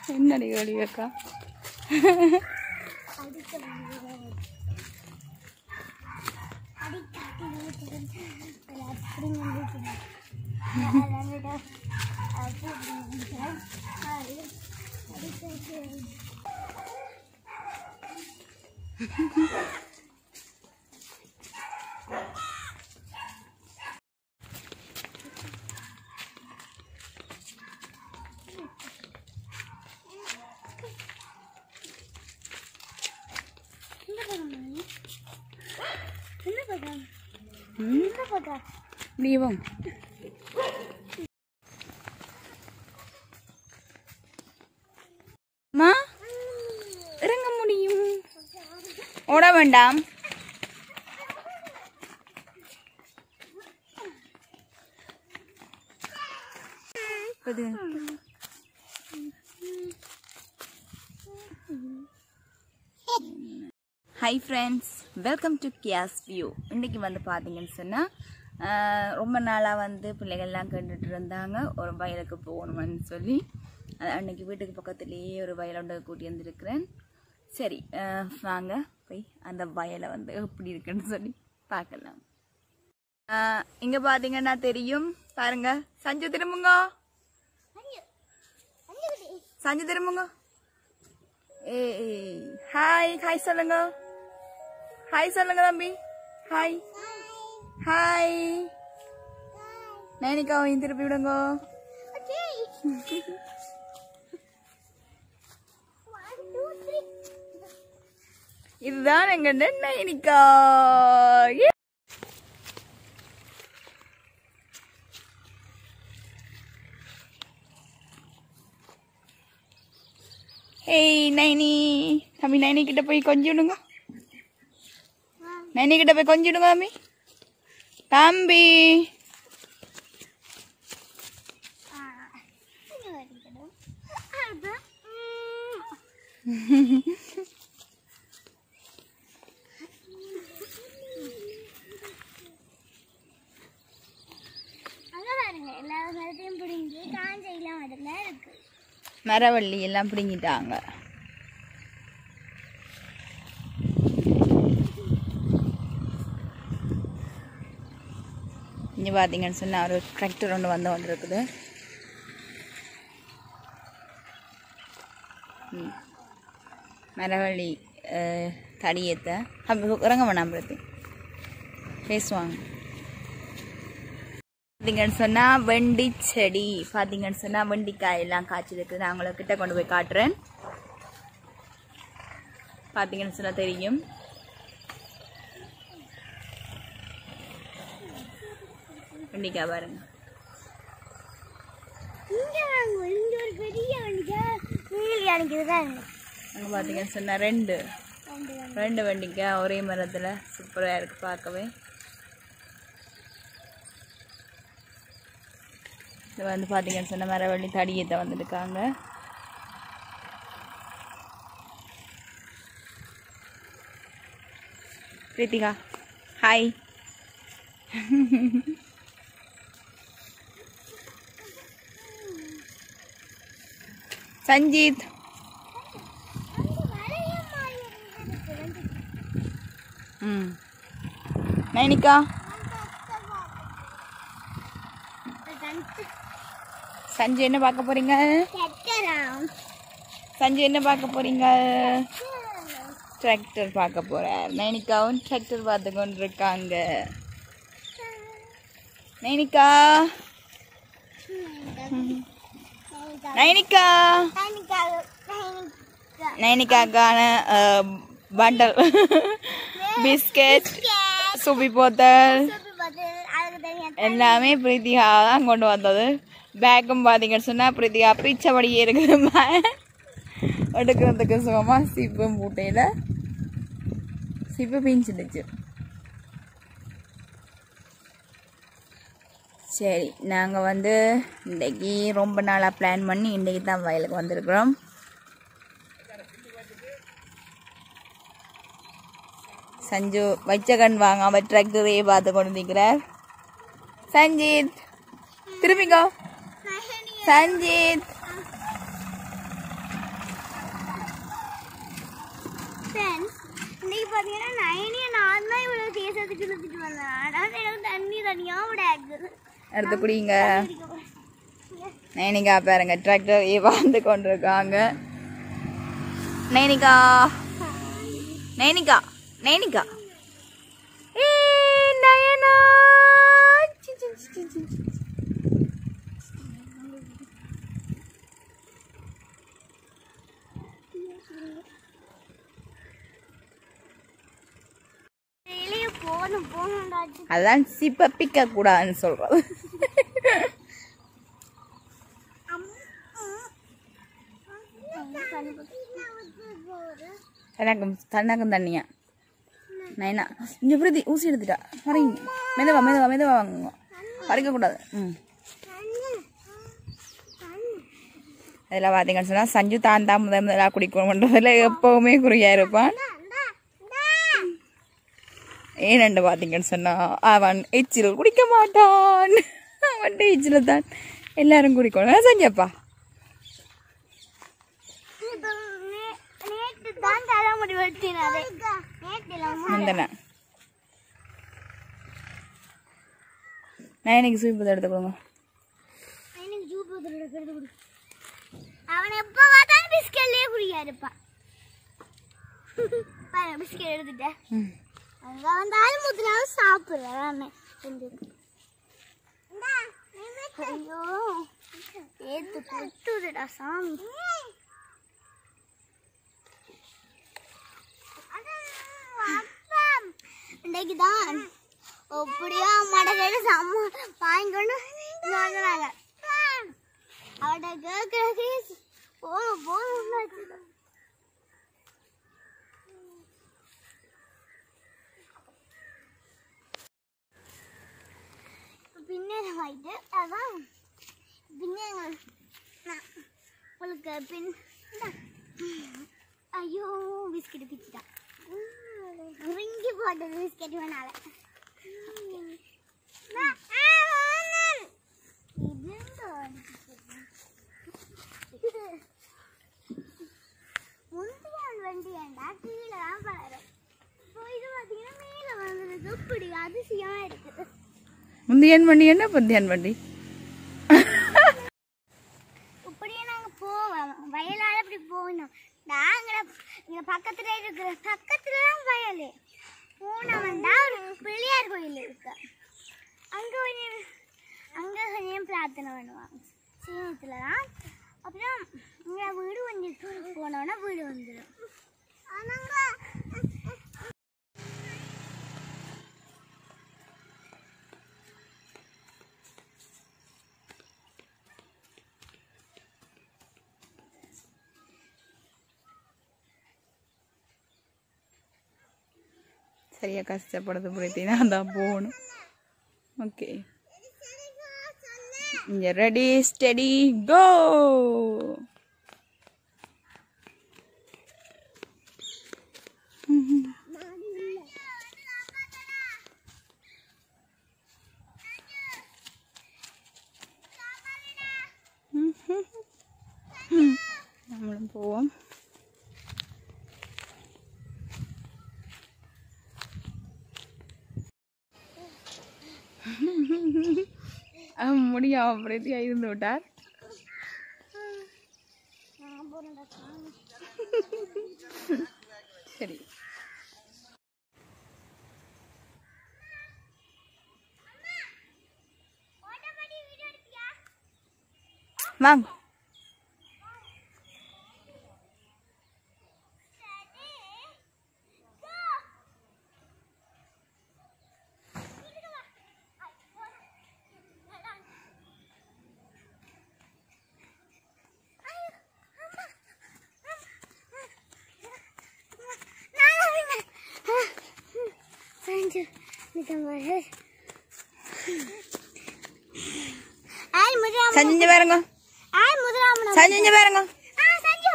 என்னடி கேள்வி அக்கா ம் தீபம் அம்மா இறங்க முடியும் ஓட வேண்டாம் அது ஹாய் ஃப்ரெண்ட்ஸ் வெல்கம் டு கியாஸ் வியூ இன்றைக்கி வந்து பார்த்தீங்கன்னு சொன்னால் ரொம்ப நாளாக வந்து பிள்ளைகள்லாம் கேட்டுட்டு இருந்தாங்க ஒரு வயலுக்கு போகணும்னு சொல்லி அஹ், அன்னைக்கு வீட்டுக்கு பக்கத்துலேயே ஒரு வயலோட கூட்டி வந்திருக்கிறேன் சரி அஹ், வாங்க போய் அந்த வயலை வந்து எப்படி இருக்குன்னு சொல்லி பார்க்கலாம் இங்கே பார்த்தீங்கன்னா தெரியும் பாருங்க சஞ்சு திரும்புங்க சஞ்சு திரும்புங்க ஏ ஹாய் ஹாய் சொல்லுங்க ஹாய் சொல்லுங்க தம்பி ஹாய் ஹாய் நைனிகாவையும் திருப்பி விடுங்க இதுதான் எங்க நைனிகா ஏ. ஏய் நைனி தம்பி நைனி கிட்ட போய் கொஞ்சிடுங்க நைனி கிட்ட போய் கொஞ்சிடுங்க தம்பி தம்பி எல்லா மரத்தையும் பிடிங்கி காஞ்ச இல்லாம மட்டும்தான் இருக்கு மரவள்ளி எல்லாம் பிடுங்கிட்டாங்க இங்கே பார்த்தீங்கன்னு சொன்னால் ஒரு டிராக்டர் ஒன்று வந்து வந்துருக்குது ம். மரவள்ளி அஹ், தடியத்தை அப்படி இறங்க வேணாம் பிரதி பேசுவாங்க பார்த்தீங்கன்னு சொன்னால் வெண்டி செடி பார்த்தீங்கன்னு சொன்னால் வெண்டிக்காய் எல்லாம் காய்ச்சிருக்கு நான் உங்களை கிட்ட கொண்டு போய் காட்டுறேன் பார்த்தீங்கன்னு சொன்னால் தெரியும் வெண்டிக்காய் பாருங்க இங்க வாங்க இங்க ஒரு பெரிய வண்டிக்கா நீலி அணிக்குதுதான் அங்கே பார்த்தீங்கன்னு சொன்னால் ரெண்டு ரெண்டு வெண்டிக்காய் ஒரே மரத்தில் சூப்பராக இருக்குது பார்க்கவே இது வந்து பார்த்தீங்கன்னு சொன்ன மரவள்ளி தடியத்தை வந்துருக்காங்க பிரீத்திகா ஹாய் சஞ்சீத் ம் நைனிகா சஞ்சு என்ன பார்க்க போறீங்க சஞ்சு என்ன பார்க்க போறீங்க டிராக்டர் பார்க்க போறார் நைனிகாவும் டிராக்டர் பார்த்து கொண்டு இருக்காங்க நைனிகா ம். நைனிகா நைனிகாக்கான பண்டல் பிஸ்கெட் சுபி போத்தல் எல்லாமே பிரீத்திகா தான் கொண்டு வந்தது பேக்கும் பார்த்தீங்கன்னு சொன்னால் பிரீத்திகா பிச்சபடியே இருக்குதுமா எடுக்கிறதுக்கு சுகமாக சிப்பு மூட்டையில் சிப்பு பிஞ்சிடுச்சு சரி நாங்கள் வந்து இன்றைக்கி ரொம்ப நாளாக பிளான் பண்ணி இன்றைக்கி தான் வயலுக்கு வந்திருக்கிறோம் சஞ்சு வச்ச கண் வாங்காம டிராக்டரையே பார்த்து கொண்டு நிற்கிறார் சஞ்சீத் திரும்பிக்கோ சஞ்சீத் ஃப்ரெண்ட்ஸ் இன்னைக்கு பார்த்தீங்கன்னா நைனியை நான் தான் இவ்வளோ தேசத்துக்கு இழுத்துட்டு வந்தேன் ஆனால் எனக்கு தண்ணி தனியாக விடாது எடுத்து குடிங்க நைனிகா பாருங்க டிராக்டர் வந்து கொண்டிருக்காங்க நைனிகா நைனிகா நைனிகா ஏ நயனா சி, சி, சி, சி, சி. வெளியே போகணும் போகணும்டாச்சு அதான் சிப்ப பிக்க கூடாதுன்னு சொல்றது தனக்கும் தனக்கும் தண்ணியா நைனா இங்க பிரதி ஊசி எடுத்துட்டா வரீங்க மெதுவா மெதுவா மெதுவா வாங்குங்க பறிக்க கூடாது ம் அதில் பார்த்தீங்கன்னு சொன்னால் சஞ்சு தான் தான் முதல் முதலாக குடிக்கணுன்றதுல எப்போவுமே குறியா இருப்பான் ஏனென்று பார்த்தீங்கன்னு சொன்னால் அவன் எச்சில் குடிக்க மாட்டான் அவன் எச்சில் தான் எல்லாரும் குடிக்கணும் சஞ்சப்பா நேற்று தான் தலைமுடி வெட்டினாரு நேற்று முந்தன நான் இன்னைக்கு சூப்பு எடுத்து கொடுங்க எனக்கு ஜூப் எடுக்கிறது கொடு அவன் எப்போ பார்த்தாலும் பிஸ்கட்லேயே குடியா இருப்பான் பாரு பிஸ்கட் எடுத்துட்டேன் ம் அங்க வந்தாலும் முத்தினாலும் சாப்பிடுறேன் ஐயோ ஏத்து கொட்டுதுடா சாமி இன்னைக்கு தான் அப்படியா அம்மாட்ட கேட்டு சம்ம வாங்கிக்கொண்டு இங்க வந்தாங்க அவட்ட கேட்கறதே போதும் போதும் பின்னேரம் ஆயிட்டு அதான் பின்னேரம் நான் உங்களுக்கு பின் இந்தா. ஐயோ பிஸ்கெட் பிச்சுட்டா இறங்கி போட்டது பிஸ்கெட் வேணால முந்தியான் வண்டி ஏண்டா கீழே தான் பழகிறோம் இப்போ இது பார்த்தீங்கன்னா மேலே வந்துருக்கு இப்படி அதிசயமா இருக்குது முந்தியன் வண்டி என்ன புந்தியன் வண்டி இப்படியே நாங்க போவோம் வயலால இப்படி போகணும் நாங்க இங்க பக்கத்துல இருக்கிற பக்கத்துல தான் வயல் போனவன்டா ஒரு பிள்ளையார் கோயில் இருக்கு அங்க கொஞ்சம் அங்க கொஞ்சம் பிரார்த்தனை பண்ணுவாங்க சீனத்துல தான் அப்புறம் இங்க வீடு வந்து போனோன்னா வீடு வந்துடும் சரியா கஷ்டப்படுறது புரியுது நான் தான் போகணும் ஓகே இங்கே ரெடி ஸ்டெடி கோ நம்மளும் போவோம் அவன் முடியும் அப்படியே இருந்து விட்டார் சரி வாங்க சஞ்சு நிக்கங்க ஆய் முதலாம் சஞ்சு பாருங்க ஆய் முதலாம் சஞ்சு பாருங்க ஆ சஞ்சு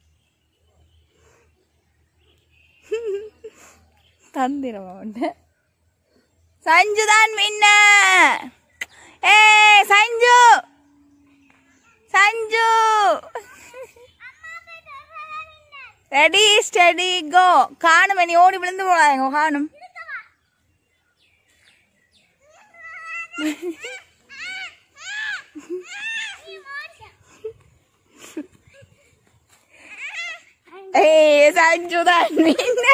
தந்திரமா உண்டு சஞ்சு தான் மின்ன ஏ Sanju Sanju ready steady go காணும் நீ ஓடி விழுந்து போடாங்க காணும் ஏ சஞ்சு தான் மின்ன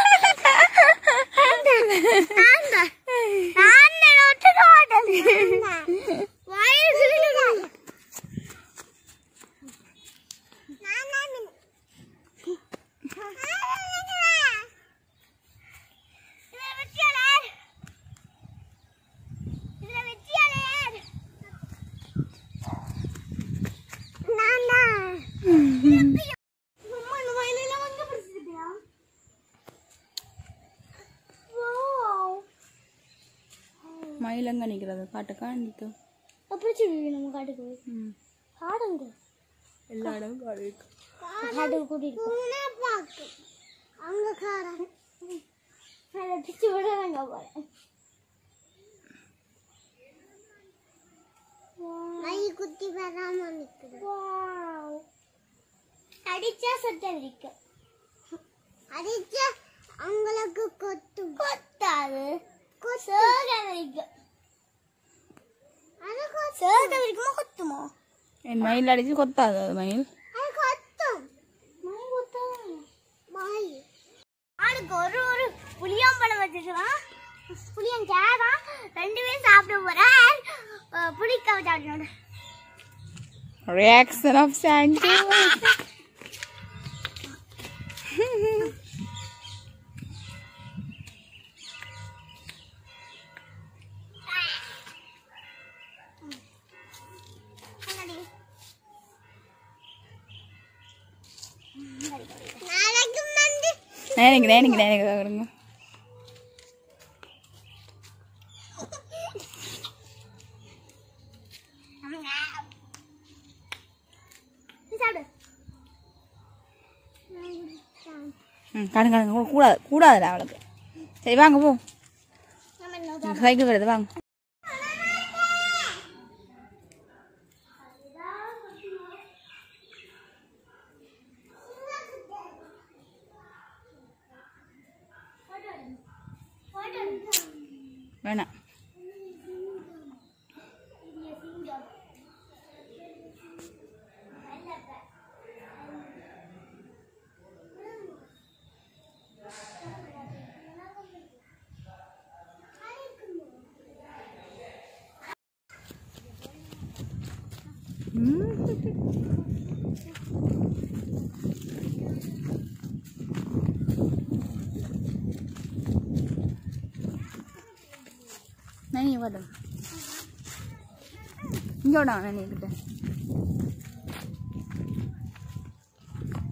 மயிலங்க நிற்கிறது காட்டுக்கா நிற்கும் அப்படி சொல்லி நம்ம காட்டுக்கு போய் ம் காடுங்க எல்லா இடமும் காடு இருக்கு காட்டுக்கு கூட்டிட்டு அங்க காரம் பிச்சு விடுறாங்க போல மை குத்தி வராம நிக்குது அடிச்சா சத்தம் இருக்கு அடிச்சா அவங்களுக்கு கொத்து கொத்தாது சேகம் இருக்கு அது சேகம் இருக்குமா கொத்துமா என் மயில் அடிச்சு கொத்தாது அது மயில் அது கொத்தும் மை கொத்தாது மை ஆளுக்கு ஒரு ஒரு புளியம்பழம் வச்சுக்கலாம் புளியங்காய் ரெண்டு பேரும் சாப்பிட போறேன் புளிக்காய் சாப்பிடணும் reaction of Sanju. நாளைக்கு வந்து நேனுங்க நேனுங்க நேனுங்க கொடுங்க சாப்பிடு ம் காணுங்க காணுங்க கூடாது கூடாதுடா அவளுக்கு சரி வாங்க போ நம்ம இன்னும் சைக்கிள் வருது வாங்க வேணாம் நனி வரும் இங்கே விடா நனி கிட்ட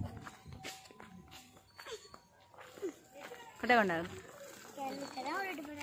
கட்ட கொண்டாரு கேள்விக்கடா ஒரு